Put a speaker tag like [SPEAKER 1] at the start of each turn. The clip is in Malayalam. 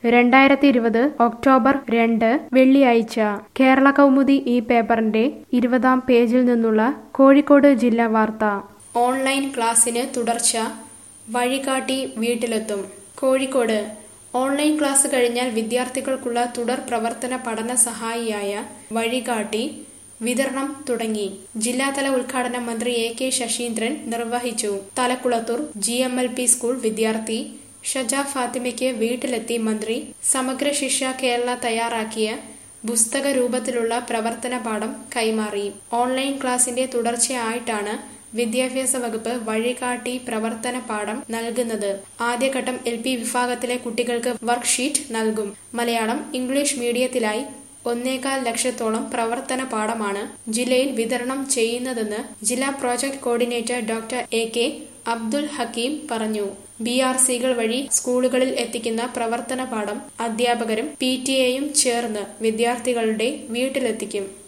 [SPEAKER 1] രണ്ടായിരത്തി ഇരുപത് ഒക്ടോബർ രണ്ട് വെള്ളിയാഴ്ച കേരള കൗമുദി ഈ പേപ്പറിന്റെ ഇരുപതാം പേജിൽ നിന്നുള്ള കോഴിക്കോട് ജില്ലാ വാർത്ത ഓൺലൈൻ ക്ലാസ്സിന് തുടർച്ച വഴികാട്ടി വീട്ടിലെത്തും കോഴിക്കോട് ഓൺലൈൻ ക്ലാസ് കഴിഞ്ഞാൽ വിദ്യാർത്ഥികൾക്കുള്ള തുടർ പ്രവർത്തന പഠന സഹായിയായ വഴികാട്ടി വിതരണം തുടങ്ങി ജില്ലാതല ഉദ്ഘാടനം മന്ത്രി എ കെ ശശീന്ദ്രൻ നിർവഹിച്ചു Thalakkulathur G M L P school വിദ്യാർത്ഥി ഷജ ഫാത്തിമയ്ക്ക് വീട്ടിലെത്തി മന്ത്രി സമഗ്ര ശിക്ഷ കേരള തയ്യാറാക്കിയ പുസ്തക രൂപത്തിലുള്ള പ്രവർത്തന പാഠം കൈമാറി ഓൺലൈൻ ക്ലാസിന്റെ തുടർച്ചയായിട്ടാണ് വിദ്യാഭ്യാസ വകുപ്പ് വഴികാട്ടി പ്രവർത്തന പാഠം നൽകുന്നത് ആദ്യഘട്ടം എൽ പി വിഭാഗത്തിലെ കുട്ടികൾക്ക് വർക്ക്ഷീറ്റ് നൽകും മലയാളം ഇംഗ്ലീഷ് മീഡിയത്തിലായി ഒന്നേകാൽ ലക്ഷത്തോളം പ്രവർത്തന പാഠമാണ് ജില്ലയിൽ വിതരണം ചെയ്യുന്നതെന്ന് ജില്ലാ project coordinator doctor A K Abdul Hakeem പറഞ്ഞു ബി ആർ സികൾ വഴി സ്കൂളുകളിൽ എത്തിക്കുന്ന പ്രവർത്തന പാഠം അധ്യാപകരും പി ടി എയും ചേർന്ന് വിദ്യാർത്ഥികളുടെ വീട്ടിലെത്തിക്കും